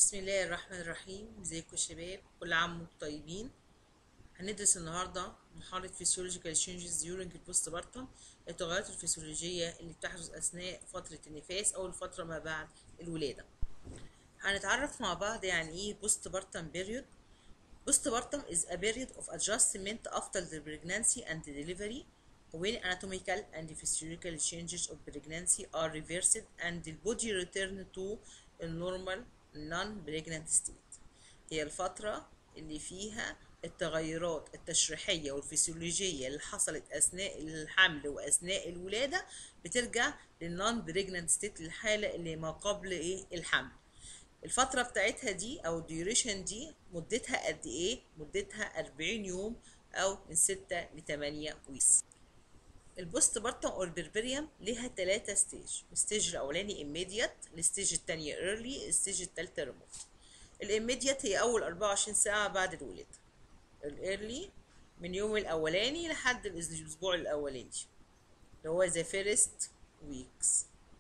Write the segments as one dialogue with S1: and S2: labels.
S1: بسم الله الرحمن الرحيم ازيكم يا شباب كل عام وانتم طيبين هندرس النهارده محاضرة physiological changes during postpartum التغيرات الفسيولوجية اللي بتحدث أثناء فترة النفاس أو الفترة ما بعد الولادة هنتعرف مع بعض يعني ايه postpartum period postpartum is a period of adjustment after the pregnancy and the delivery when anatomical and physiological changes of pregnancy are reversed and the body return to a normal non-pregnant state هي الفترة اللي فيها التغيرات التشريحية والفسيولوجية اللي حصلت أثناء الحمل وأثناء الولادة بترجع للنون بريجنانت ستيت الحالة اللي ما قبل إيه الحمل الفترة بتاعتها دي أو الديوريشن دي مدتها قد إيه؟ مدتها 40 يوم أو من 6 ل 8 ويس البوست بارتم او البربريم ليها ثلاثة ستيج الستيج الاولاني immediate الستيج الثانية early الستيج الثالثة remote الاميديت هي اول 24 ساعة بعد الولادة الايرلي من يوم الاولاني لحد الاسبوع الاولاني اللي هو the first weeks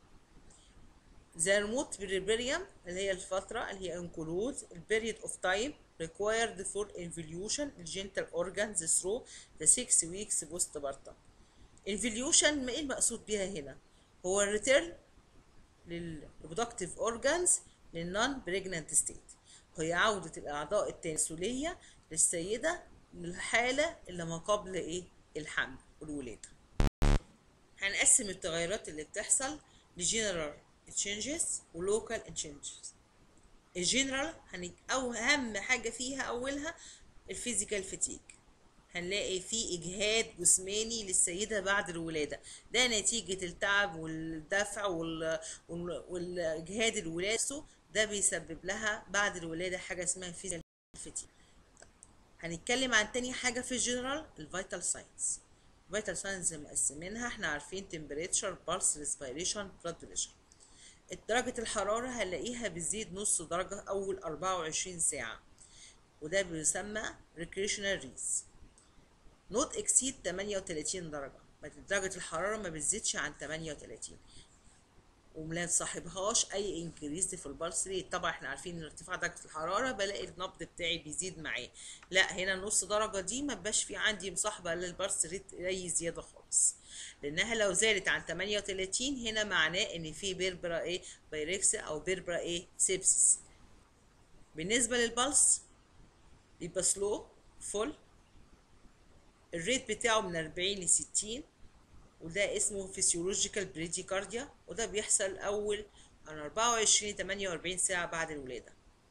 S1: the remote بربريم اللي هي الفترة اللي هي includes the period of time required for involution genital organs through the six weeks postpartum الفوليوشن ما ايه المقصود بيها هنا هو الريتيرن للريبرودكتيف اورجانز للنون بريجنانت ستيت هي عودة الأعضاء التناسلية للسيدة للحالة اللي ما قبل إيه الحمل والولادة هنقسم التغيرات اللي بتحصل لجنرال تشينجز ولوكال تشينجز الجنرال هن... أو أهم حاجة فيها أولها الفيزيكال فتيج هنلاقي في اجهاد جسماني للسيده بعد الولاده ده نتيجه التعب والدفع وال... وال... والاجهاد الولاده ده بيسبب لها بعد الولاده حاجه اسمها فيزيكال فتيج هنتكلم عن تاني حاجه في الجنرال الفيتال ساينس الفيتال ساينس مقسمينها احنا عارفين تمبريتشر بالس ريسبيريشن بلاد بريشر درجة الحرارة هنلاقيها بتزيد نص درجة أول 24 ساعة وده بيسمى recreational ريز نوت اكسيد 38 درجة درجة الحرارة ما بتزيدش عن 38 وما تصاحبهاش اي انكريز في البلس ريت طبعا احنا عارفين ان ارتفاع درجة الحرارة بلاقي النبض بتاعي بيزيد معاه لا هنا نص درجة دي ما بقاش في عندي مصاحبة للبلس ريت اي زيادة خالص لانها لو زادت عن 38 هنا معناه ان في بيربرا ايه بايركس او بيربرا ايه سيبسس بالنسبة للبلس يبقى سلو فول الريت بتاعه من 40 ل 60 وده اسمه فيسيولوجيكال بريديكارديا وده بيحصل اول عن 24 48 ساعة بعد الولادة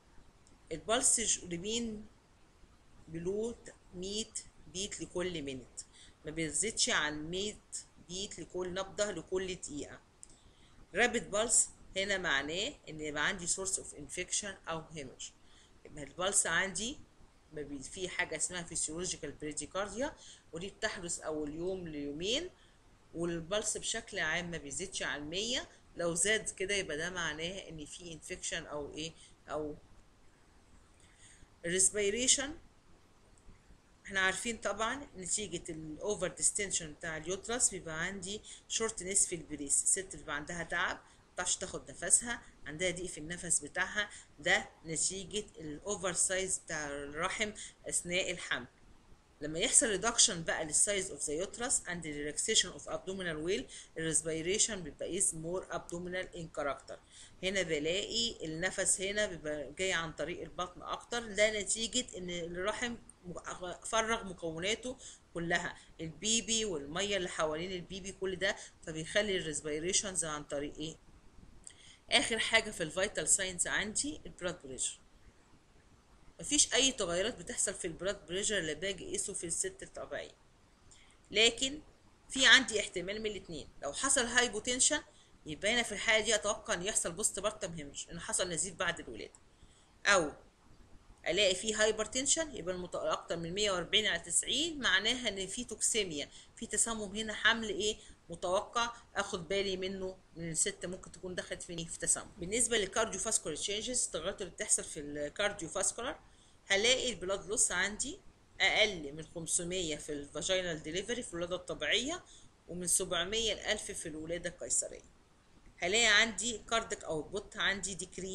S1: البلس ريمين بلو 100 بيت لكل مينت ما بيزيدش عن 100 بيت لكل نبضة لكل دقيقة رابid بلس هنا معناه ان يبقى عندي سورس اوف انفكشن او هيمج يبقى البلس عندي في حاجة اسمها فيسيولوجيكال بريديكارديا ودي بتحدث أول يوم ليومين والبلس بشكل عام ما بيزيدش عن 100 لو زاد كده يبقى ده معناه إن في انفكشن أو إيه أو الريسبيريشن احنا عارفين طبعا نتيجة الاوفر ديستنشن بتاع اليوترس بيبقى عندي شورتنس في البريس الست بيبقى عندها تعب متعرفش تاخد نفسها عندها ضيق في النفس بتاعها ده نتيجة الاوفر سايز بتاع الرحم اثناء الحمل لما يحصل ريدكشن بقى للسايز اوف ذا يوترس اند ريلاكسيشن اوف ابدومينال ويل الريسبيريشن بيبقى از مور ابدومينال ان كاركتر هنا بلاقي النفس هنا بيبقى جاي عن طريق البطن اكتر ده نتيجة ان الرحم فرغ مكوناته كلها البيبي والميه اللي حوالين البيبي كل ده فبيخلي الريسبيريشنز عن طريق ايه اخر حاجه في الفيتال ساينس عندي البلاد بريشر مفيش اي تغيرات بتحصل في البلاد بريشر اللي باجي اقيسه في الست الطبيعيه لكن في عندي احتمال من الاثنين لو حصل هايبوتنشن يبقى انا في الحاله دي اتوقع ان يحصل بوست بارتم هيمج ان حصل نزيف بعد الولاده او الاقي فيه هايبرتنشن يبقى المط... اكتر من 140 على 90 معناها ان في توكسيميا في تسمم هنا حمل ايه متوقع اخد بالي منه من الست ممكن تكون دخلت في في تسمم بالنسبه للكارديو فاسكولار تشينجز التغيرات اللي بتحصل في الكارديو فاسكولار هلاقي البلاد لوس عندي اقل من 500 في الفاجينال ديليفري في الولاده الطبيعيه ومن 700 ل 1000 في الولاده القيصريه هلاقي عندي كاردك اوتبوت عندي ديكريز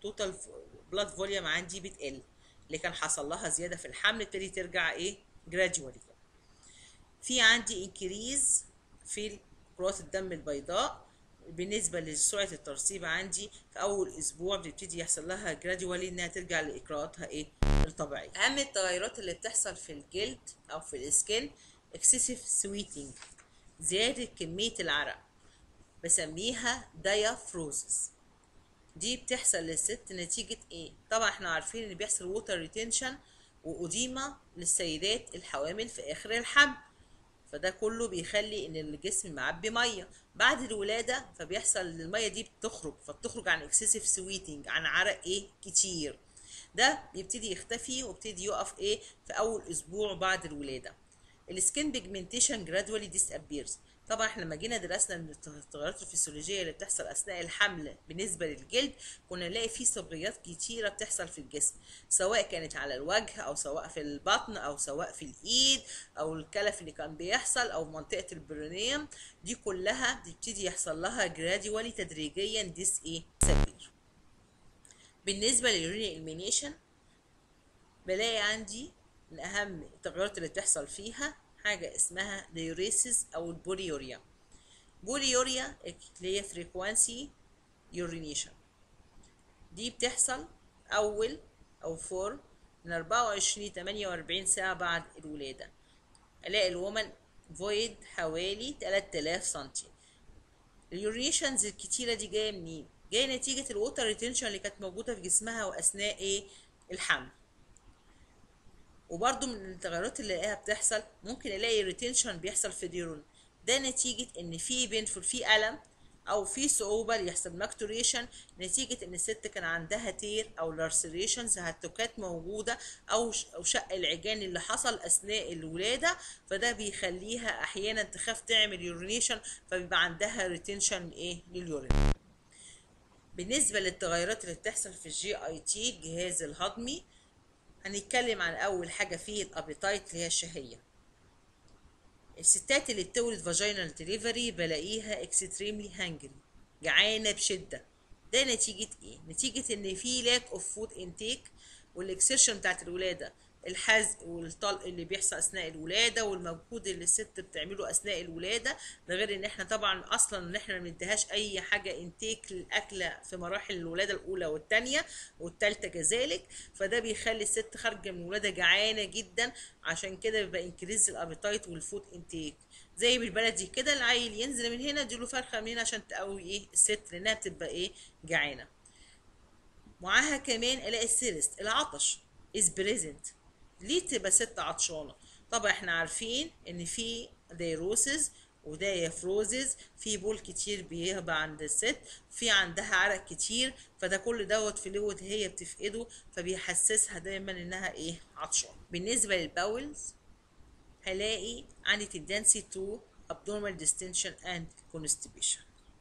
S1: توتال بلاد فوليوم عندي بتقل اللي كان حصل لها زياده في الحمل ابتدي ترجع ايه جراديوالي في عندي انكريز في كرات الدم البيضاء بالنسبه لسرعه الترسيب عندي في اول اسبوع بتبتدي يحصل لها جراديوالي انها ترجع لاجراءاتها ايه الطبيعيه اهم التغيرات اللي بتحصل في الجلد او في السكين اكسسيف سويتنج زياده كميه العرق بسميها دايافروزس دي بتحصل للست نتيجة ايه؟ طبعا احنا عارفين ان بيحصل ووتر ريتنشن وأديمة للسيدات الحوامل في آخر الحمل فده كله بيخلي ان الجسم معبي ميه بعد الولاده فبيحصل ان الميه دي بتخرج فبتخرج عن اكسسيف سويتنج عن عرق ايه كتير ده بيبتدي يختفي ويبتدي يقف ايه في اول اسبوع بعد الولاده السكين بيجمنتيشن جرادولي ديسابيرز طبعا احنا لما جينا درسنا التغيرات الفسيولوجيه اللي بتحصل اثناء الحمل بالنسبه للجلد كنا نلاقي فيه صبغيات كتيره بتحصل في الجسم سواء كانت على الوجه او سواء في البطن او سواء في الايد او الكلف اللي كان بيحصل او منطقه البرونيوم دي كلها بتبتدي يحصل لها جراديوالي تدريجيا ديس ايه سبير بالنسبه لليورين المينيشن بلاقي عندي من اهم التغيرات اللي بتحصل فيها حاجة اسمها ديوريسيس أو البوليوريا بوليوريا اللي هي فريكوانسي يورينيشن دي بتحصل أول أو فور من 24 ل 48 ساعة بعد الولادة ألاقي الومن فويد حوالي 3000 سنتي اليورينيشنز الكتيرة دي جاية منين؟ جاية نتيجة الووتر ريتنشن اللي كانت موجودة في جسمها وأثناء إيه؟ الحمل وبرده من التغيرات اللي الاقيها بتحصل ممكن الاقي ريتنشن بيحصل في ديورون ده نتيجة ان في بينفول في ألم او في صعوبة يحصل ماكتوريشن نتيجة ان الست كان عندها تير او لارسريشنز هتكات موجودة او او شق العجان اللي حصل اثناء الولادة فده بيخليها احيانا تخاف تعمل يورينيشن فبيبقى عندها ريتنشن ايه لليورين بالنسبة للتغيرات اللي بتحصل في الجي اي تي الجهاز الهضمي هنتكلم عن اول حاجه فيه الابيتايت اللي هي الشهيه الستات اللي بتولد فاجينال ديليفري بلاقيها اكستريملي هانجري جعانه بشده ده نتيجه ايه نتيجه ان في لاك اوف فود انتيك والاكسيرشن بتاعت الولاده الحزق والطلق اللي بيحصل اثناء الولاده والمجهود اللي الست بتعمله اثناء الولاده ده غير ان احنا طبعا اصلا ان احنا ما نديهاش اي حاجه انتيك للاكله في مراحل الولاده الاولى والثانيه والثالثه كذلك فده بيخلي الست خارجه من الولاده جعانه جدا عشان كده بيبقى انكريز الابيتايت والفود انتيك زي بالبلدي كده العيل ينزل من هنا اديله فرخه من هنا عشان تقوي ايه الست لانها بتبقى ايه جعانه معاها كمان الاقي السيرست العطش is present ليه تبقى ست عطشانه طبعا احنا عارفين ان في دايروسز ودايفروزز في بول كتير بيهبى عند الست في عندها عرق كتير فده كل دوت فلويد هي بتفقده فبيحسسها دايما انها ايه عطشانه بالنسبه للباولز هلاقي عندي tendency to abnormal distension and constipation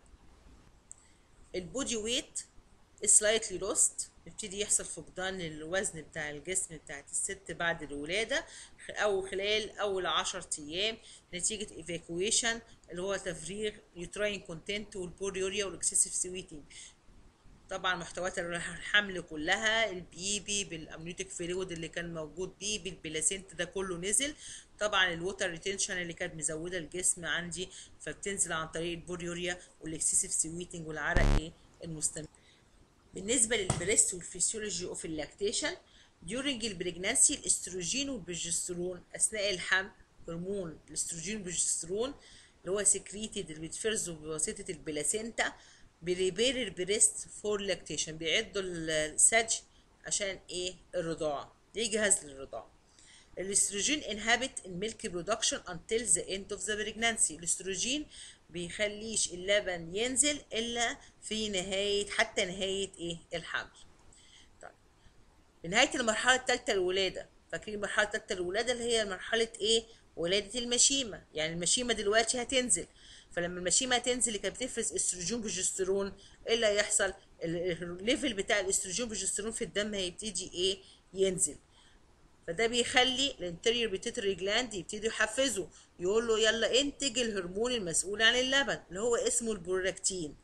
S1: البودي ويت slightly lost يبتدي يحصل فقدان للوزن بتاع الجسم بتاعت الست بعد الولادة أو خلال أول عشر أيام نتيجة evacuation اللي هو تفريغ يوتراين كونتنت والبوريوريا والاكسسيف سويتنج طبعا محتويات الحمل كلها البيبي بالامنيوتيك فلويد اللي كان موجود بيه بالبلاسينت ده كله نزل طبعا الووتر ريتنشن اللي كانت مزوده الجسم عندي فبتنزل عن طريق البوريوريا والاكسسيف سويتنج والعرق ايه المستمر بالنسبه للبريست والفسيولوجي اوف اللاكتيشن during البريجنانسي الاستروجين والبروجسترون اثناء الحمل هرمون الاستروجين والبروجسترون اللي هو سكريتد اللي بيتفرزوا بواسطه البلاسينتا بريبير البريست فور لاكتيشن بيعدوا الثدي عشان ايه الرضاعه يجهز للرضاعه الاستروجين انهبت الميلك برودكشن until the end of the pregnancy الاستروجين بيخليش اللبن ينزل الا في نهايه حتى نهايه ايه الحمل طيب بنهايه المرحله الثالثه الولاده فاكرين المرحله الثالثه الولاده اللي هي مرحله ايه ولاده المشيمه يعني المشيمه دلوقتي هتنزل فلما المشيمه تنزل اللي كانت بتفرز استروجين بروجسترون ايه اللي هيحصل الليفل بتاع الاستروجين بروجسترون في الدم هيبتدي ايه ينزل فده بيخلي الانتريور بيتيتري جلاند يبتدي يحفزه يقول له يلا انتج الهرمون المسؤول عن اللبن اللي هو اسمه البرولاكتين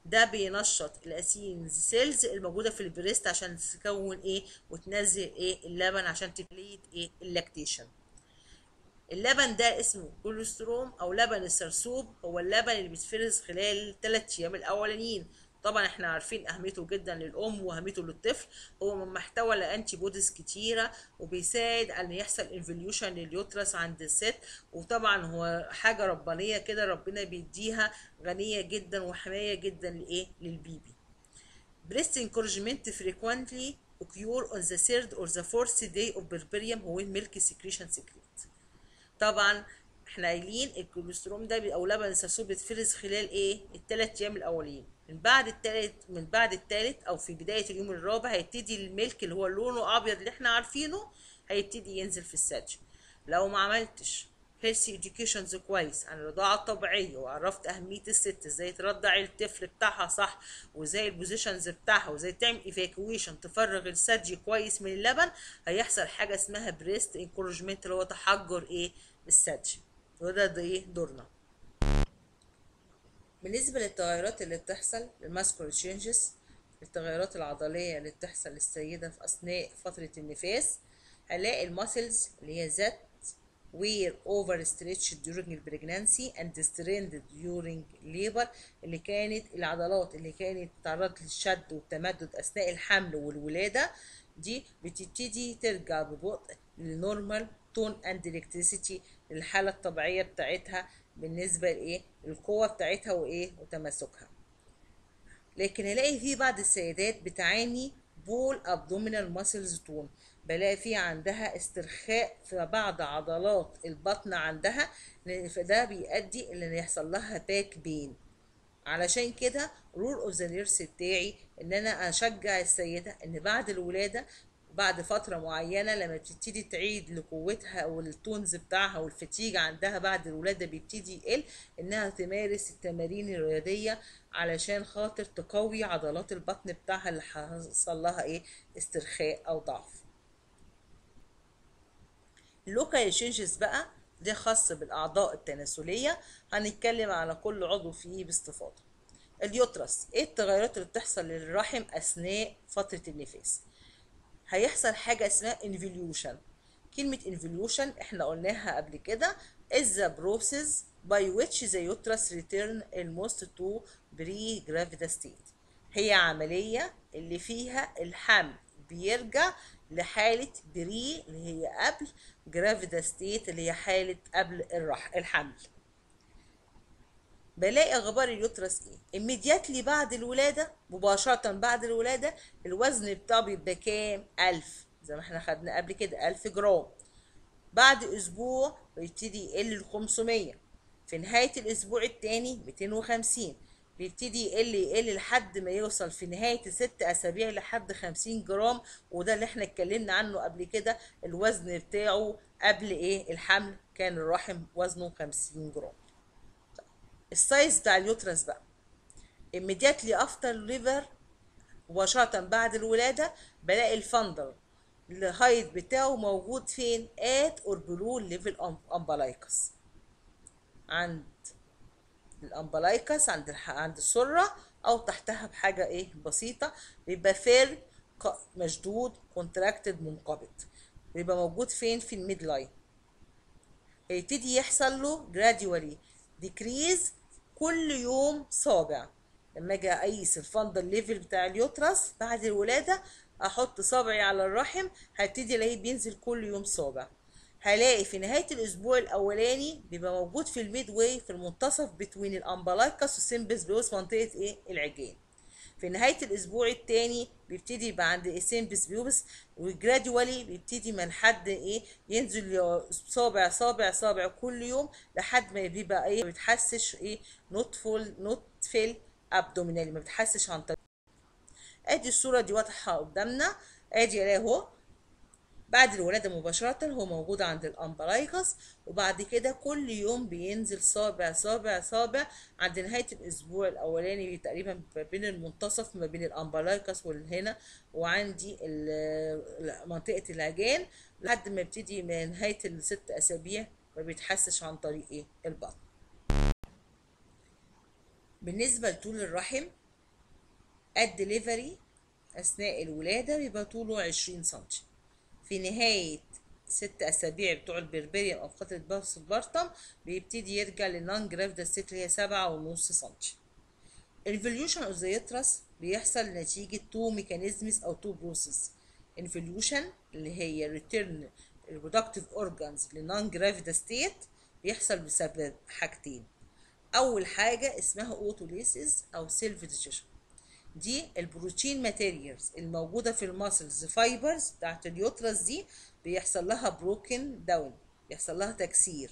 S1: ده بينشط الاسينز سيلز الموجوده في البريست عشان تكون ايه وتنزل ايه اللبن عشان تبليد ايه اللاكتيشن اللبن ده اسمه كوليستروم او لبن السرسوب هو اللبن اللي بيتفرز خلال الثلاث ايام الاولانيين طبعا احنا عارفين اهميته جدا للام واهميته للطفل هو من محتوى لانتي بوديز كتيره وبيساعد ان يحصل انفليوشن لليوترس عند الست وطبعا هو حاجه ربانيه كده ربنا بيديها غنيه جدا وحمايه جدا لايه للبيبي breast encouragement frequently occur on the third or the fourth day of berberium when milk secretion secrete طبعا احنا قايلين الكوليسترول ده او لبن السرسوب بيتفرز خلال ايه الثلاث ايام الاولين من بعد التالت من بعد التالت او في بدايه اليوم الرابع هيبتدي الملك اللي هو لونه ابيض اللي احنا عارفينه هيبتدي ينزل في الثدي لو ما عملتش هيلثي اديوكيشنز كويس عن الرضاعه الطبيعيه وعرفت اهميه الست ازاي ترضع الطفل بتاعها صح وازاي البوزيشنز بتاعها وازاي تعمل ايفاكويشن تفرغ الثدي كويس من اللبن هيحصل حاجه اسمها بريست انكورجمنت اللي هو تحجر ايه الثدي وده ده ايه دورنا بالنسبة للتغيرات اللي بتحصل الماسكولار تشينجز التغيرات العضلية اللي بتحصل للسيدة في أثناء فترة النفاس هنلاقي الماسلز اللي هي ذات were overstretched during pregnancy and strained during labor اللي كانت العضلات اللي كانت تعرضت للشد والتمدد أثناء الحمل والولادة دي بتبتدي ترجع ببطء للنورمال تون اند الكتريسيتي للحالة الطبيعية بتاعتها بالنسبة لإيه القوة بتاعتها وإيه وتماسكها لكن هلاقي في بعض السيدات بتعاني بول ابدومينال ماسلز تون بلاقي في عندها استرخاء في بعض عضلات البطن عندها فده بيؤدي ان يحصل لها باك بين علشان كده رول اوف ذا نيرس بتاعي ان انا اشجع السيده ان بعد الولاده بعد فترة معينة لما بتبتدي تعيد لقوتها والتونز بتاعها والفتيج عندها بعد الولادة بيبتدي يقل انها تمارس التمارين الرياضية علشان خاطر تقوي عضلات البطن بتاعها اللي حصل لها ايه استرخاء او ضعف اللوكال تشينجز بقى ده خاص بالاعضاء التناسلية هنتكلم على كل عضو فيه باستفاضة اليوترس ايه التغيرات اللي بتحصل للرحم اثناء فترة النفاس هيحصل حاجة اسمها involution كلمة involution احنا قلناها قبل كده is the process by which the uterus return almost to pre-gravid state هي عملية اللي فيها الحمل بيرجع لحالة بري اللي هي قبل جرافيدا ستيت اللي هي حالة قبل الرح الحمل بلاقي اخبار اليوترس ايه immediately بعد الولاده مباشره بعد الولاده الوزن بتاعه بيبقى كام 1000 زي ما احنا خدنا قبل كده 1000 جرام بعد اسبوع بيبتدي يقل ل 500 في نهايه الاسبوع الثاني 250 بيبتدي يقل يقل لحد ما يوصل في نهايه الست اسابيع لحد 50 جرام وده اللي احنا اتكلمنا عنه قبل كده الوزن بتاعه قبل ايه الحمل كان الرحم وزنه 50 جرام السايز بتاع اليوترس بقى immediately after liver مباشرة بعد الولادة بلاقي الفندر الهايت بتاعه موجود فين at or below level umbilicus عند الامبلايكس عند الح... عند السرة او تحتها بحاجة ايه بسيطة بيبقى فير مشدود كونتراكتد منقبض بيبقى موجود فين في الميد لاين هيبتدي يحصل له gradually decrease كل يوم صابع لما اجي اقيس الفندل ليفل بتاع اليوترس بعد الولاده احط صابعي على الرحم هبتدي الاقيه بينزل كل يوم صابع هلاقي في نهايه الاسبوع الاولاني بيبقى موجود في الميد واي في المنتصف بين الامبلايكس والسيمبس بيوس منطقه ايه العجين في نهاية الأسبوع التاني بيبتدي يبقى عند السيمبس بيوبس وجرادوالي بيبتدي من حد إيه ينزل صابع صابع صابع كل يوم لحد ما بيبقى إيه ما بتحسش إيه نوت فول نوت فيل أبدومينالي ما بتحسش عن طريق ادي الصورة دي واضحة قدامنا ادي الاقي اهو بعد الولادة مباشرة هو موجود عند الأمبلايكس وبعد كده كل يوم بينزل صابع صابع صابع عند نهاية الأسبوع الأولاني تقريبا ما بين المنتصف ما بين الأمبلايكس والهنا وعندي منطقة العجان لحد ما يبتدي من نهاية الست أسابيع ما بيتحسش عن طريق إيه البطن بالنسبة لطول الرحم الدليفري أثناء الولادة بيبقى طوله 20 سنتي في نهاية ست أسابيع بتوع البربريم أو فترة بوست البرطم بيبتدي يرجع للنون جرافيدا ست اللي هي سبعة ونص سنتي الفوليوشن اوف ذا يترس بيحصل نتيجة تو ميكانيزمز أو تو بروسيس انفوليوشن اللي هي ريتيرن الريبرودكتيف اورجانز لنون جرافيدا ستيت بيحصل بسبب حاجتين أول حاجة اسمها اوتوليسيس أو سيلف ديجيشن دي البروتين ماتيريالز الموجودة في الماسلز فايبرز بتاعت اليوترس دي بيحصل لها بروكن داون بيحصل لها تكسير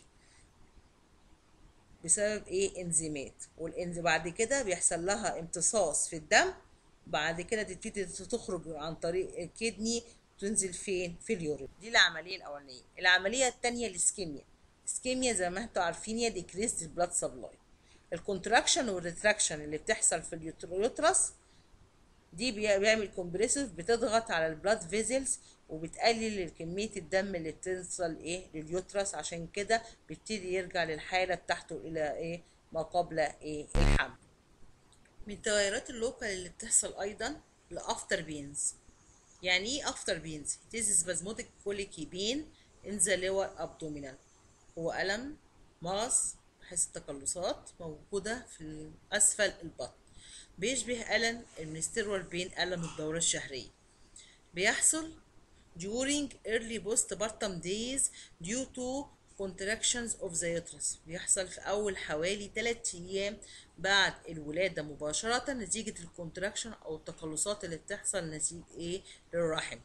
S1: بسبب ايه انزيمات والانز بعد كده بيحصل لها امتصاص في الدم بعد كده تبتدي تخرج عن طريق الكدني تنزل فين في اليورين دي العمليه الاولانيه العمليه الثانيه الاسكيميا الاسكيميا زي ما انتوا عارفين هي ديكريس البلاد سبلاي الكونتراكشن والريتراكشن اللي بتحصل في اليوترس دي بيعمل كومبريسيف بتضغط على البلاد فيزلز وبتقلل كمية الدم اللي بتوصل ايه لليوترس عشان كده بيبتدي يرجع للحالة بتاعته الى ايه ما قبل ايه الحمل من التغيرات اللوكال اللي بتحصل ايضا الافتر بينز يعني ايه افتر بينز it is spasmodic colicky pain in the lower abdominal هو ألم مغص بحيث التقلصات موجودة في أسفل البطن بيشبه ألم المنستيرول بين ألم الدورة الشهرية بيحصل during early postpartum days due to contractions of the uterus بيحصل في أول حوالي 3 أيام بعد الولادة مباشرة نتيجة الكونتراكشن أو التقلصات اللي بتحصل نتيجة إيه للرحم.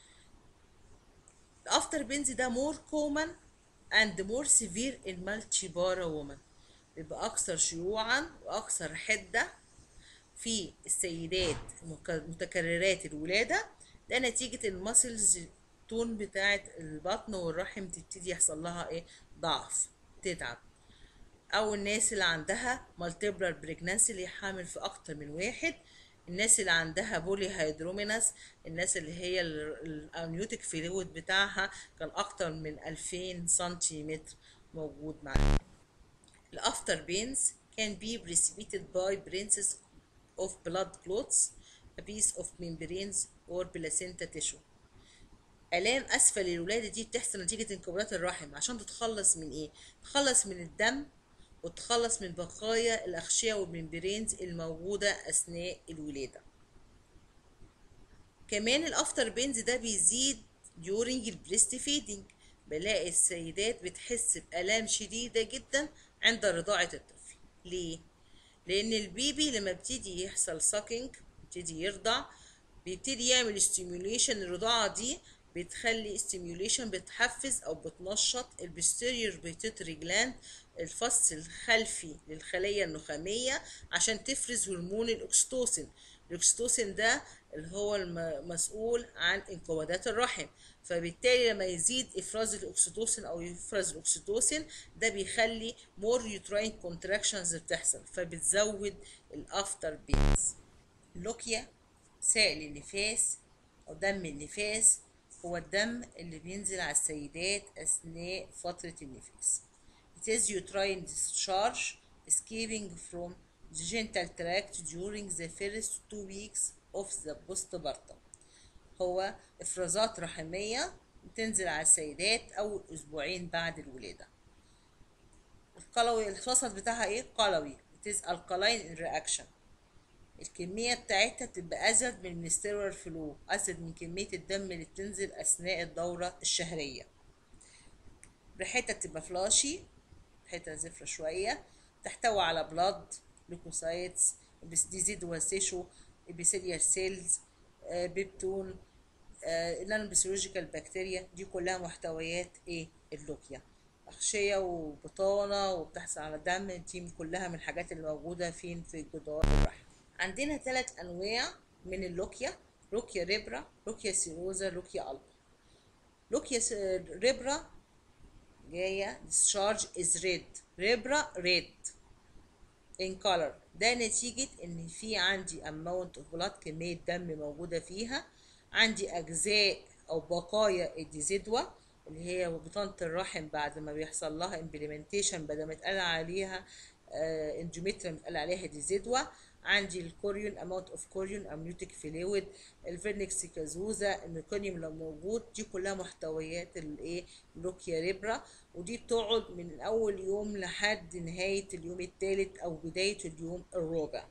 S1: الأفتر بينز ده more common and more severe in multibara women بيبقى أكثر شيوعا وأكثر حدة في السيدات متكررات الولادة ده نتيجة المسلز تون بتاعة البطن والرحم تبتدي يحصل لها ايه ضعف تتعب او الناس اللي عندها مالتيبلر بريجنانسي اللي حامل في اكتر من واحد الناس اللي عندها بولي هيدرومينس الناس اللي هي الامنيوتيك فلويد بتاعها كان اكتر من 2000 سنتيمتر موجود معاها الافتر بينز can be precipitated by princess of blood clots a piece of membranes or placenta tissue آلام أسفل الولادة دي بتحصل نتيجة انقباضات الرحم عشان تتخلص من إيه؟ تتخلص من الدم وتتخلص من بقايا الأغشية والممبرينز الموجودة أثناء الولادة. كمان الأفتر بينز ده بيزيد during البريست فيدنج بلاقي السيدات بتحس بآلام شديدة جدا عند رضاعة الطفل. ليه؟ لأن البيبي لما بيبتدي يحصل ساكينج بيبتدي يرضع بيبتدي يعمل ستيميوليشن الرضاعة دي بتخلي ستيميوليشن بتحفز او بتنشط البستيريور بيتيتري جلاند الفص الخلفي للخلية النخامية عشان تفرز هرمون الاكستوسين الاكستوسين ده اللي هو المسؤول عن انقباضات الرحم فبالتالي لما يزيد افراز الاكسيتوسين او يفرز الاكسيتوسين ده بيخلي مور يوتراين كونتراكشنز بتحصل فبتزود الافتر بينز اللوكيا سائل النفاس او دم النفاس هو الدم اللي بينزل على السيدات أثناء فترة النفاس. It is uterine discharge escaping from the genital tract during the first two weeks of the postpartum. هو إفرازات رحمية بتنزل على السيدات أول أسبوعين بعد الولادة. القلوي الوسط بتاعها إيه؟ قلوي. It is alkaline in reaction. الكمية بتاعتها بتبقى أزيد من المنستيرول فلو أزيد من كمية الدم اللي بتنزل أثناء الدورة الشهرية ريحتها بتبقى فلاشي ريحتها زفرة شوية تحتوي على بلاد ليكوسايتس ديزيدوال تيشو ابيثيليال سيلز بيبتون النانو بيسيولوجيكال بكتيريا دي كلها محتويات ايه اللوكيا أغشية وبطانة وبتحصل على دم دي كلها من الحاجات اللي موجودة فين في جدار الرحم عندنا ثلاث انواع من اللوكيا لوكيا ريبرا لوكيا سيروزا لوكيا البا لوكيا ريبرا جايه discharge is red ريبرا red in color ده نتيجة ان في عندي amount of blood كمية دم موجودة فيها عندي اجزاء او بقايا الديزيدوا اللي هي بطانة الرحم بعد ما بيحصل لها implementation بدل ما يتقال عليها اندوميتريم يتقال عليها ديزيدوا عندي الكوريون اماونت اوف كوريون امنيوتيك فلويد الفيرنكس كازوزا الميكونيوم لو موجود دي كلها محتويات الايه لوكيا ريبرا ودي بتقعد من اول يوم لحد نهايه اليوم الثالث او بدايه اليوم الرابع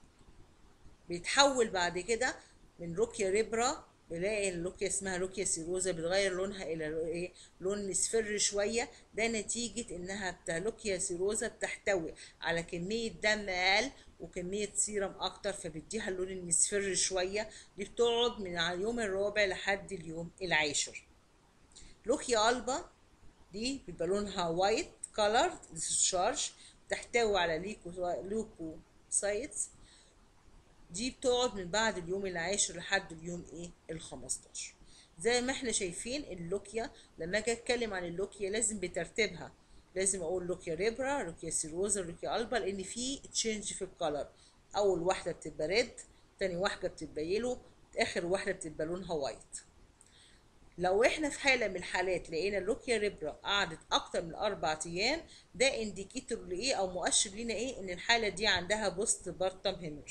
S1: بيتحول بعد كده من لوكيا ريبرا بلاقي اللوكيا اسمها لوكيا سيروزا بتغير لونها الى ايه لون مصفر شويه ده نتيجه انها بتاع لوكيا سيروزا بتحتوي على كميه دم اقل وكميه سيرم اكتر فبيديها اللون المصفر شويه دي بتقعد من على اليوم الرابع لحد اليوم العاشر لوكيا البا دي بيبقى لونها وايت كولر ديسشارج تحتوي على ليكو ليوكوسايتس دي بتقعد من بعد اليوم العاشر لحد اليوم ايه ال 15 زي ما احنا شايفين اللوكيا لما اجي اتكلم عن اللوكيا لازم بترتيبها لازم اقول لوكيا ريبرا لوكيا سيروزا لوكيا البا لان في تشينج في الكلر اول واحده بتبقى ريد تاني واحده بتبقى يلو اخر واحده بتبقى لونها وايت لو احنا في حاله من الحالات لقينا اللوكيا ريبرا قعدت اكتر من اربع ايام ده انديكيتور لايه او مؤشر لينا ايه ان الحاله دي عندها بوست بارتم هيمج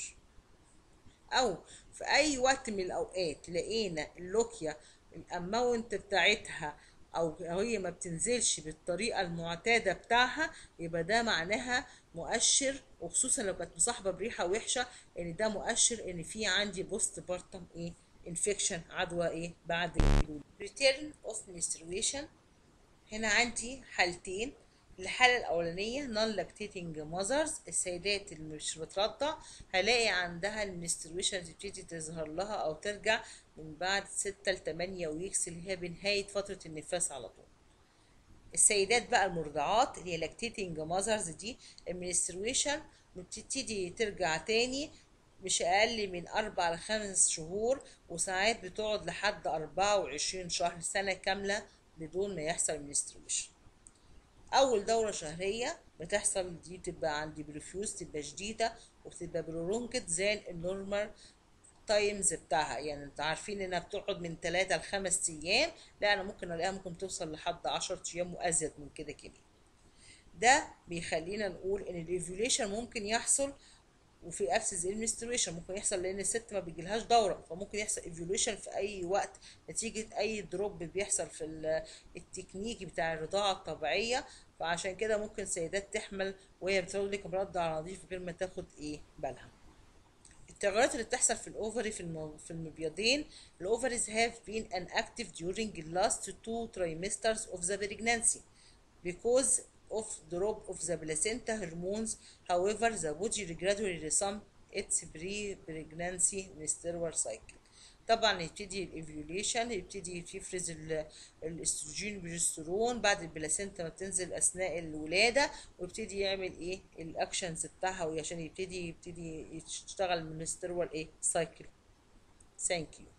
S1: او في اي وقت من الاوقات لقينا اللوكيا الاماونت بتاعتها او هي ما بتنزلش بالطريقه المعتاده بتاعها يبقى ده معناها مؤشر وخصوصا لو كانت مصاحبه بريحه وحشه ان ده مؤشر ان في عندي بوست بارتم ايه انفكشن عدوى ايه بعد الولوده ريتيرن اوف menstruation هنا عندي حالتين الحالة الأولانية non lactating mothers السيدات اللي مش بترضع هلاقي عندها المنسترويشن تبتدي تظهر لها أو ترجع من بعد ستة لتمانية ويكس اللي هي بنهاية فترة النفاس على طول السيدات بقى المرضعات اللي هي lactating mothers دي المنسترويشن بتبتدي ترجع تاني مش أقل من أربع لخمس شهور وساعات بتقعد لحد أربعة وعشرين شهر سنة كاملة بدون ما يحصل منسترويشن اول دوره شهريه بتحصل دي بتبقى عندي بريفيوز تبقى شديده وبتبقى برولونجد زي النورمال تايمز بتاعها يعني انتوا عارفين انها بتقعد من 3 ل 5 ايام لا انا ممكن الاقيها ممكن توصل لحد 10 ايام وازيد من كده كمان ده بيخلينا نقول ان الايفوليشن ممكن يحصل وفي ابسز المنسترويشن ممكن يحصل لان الست ما بيجيلهاش دوره فممكن يحصل ايفوليوشن في اي وقت نتيجه اي دروب بيحصل في التكنيك بتاع الرضاعه الطبيعيه فعشان كده ممكن سيدات تحمل وهي بتولد لك مرضع نظيف غير ما تاخد ايه بالها التغيرات اللي بتحصل في الاوفري في المو... في المبيضين الاوفريز هاف بين ان اكتف during the last two trimesters of the pregnancy because of drop of the placenta hormones however the body gradually resume its pre-pregnancy menstrual cycle طبعا يبتدي الايفيوليشن يبتدي يفرز الاستروجين والبروجسترون بعد البلاسينتا ما بتنزل اثناء الولاده ويبتدي يعمل ايه الاكشنز بتاعها عشان يبتدي يبتدي يشتغل من ايه سايكل ثانك يو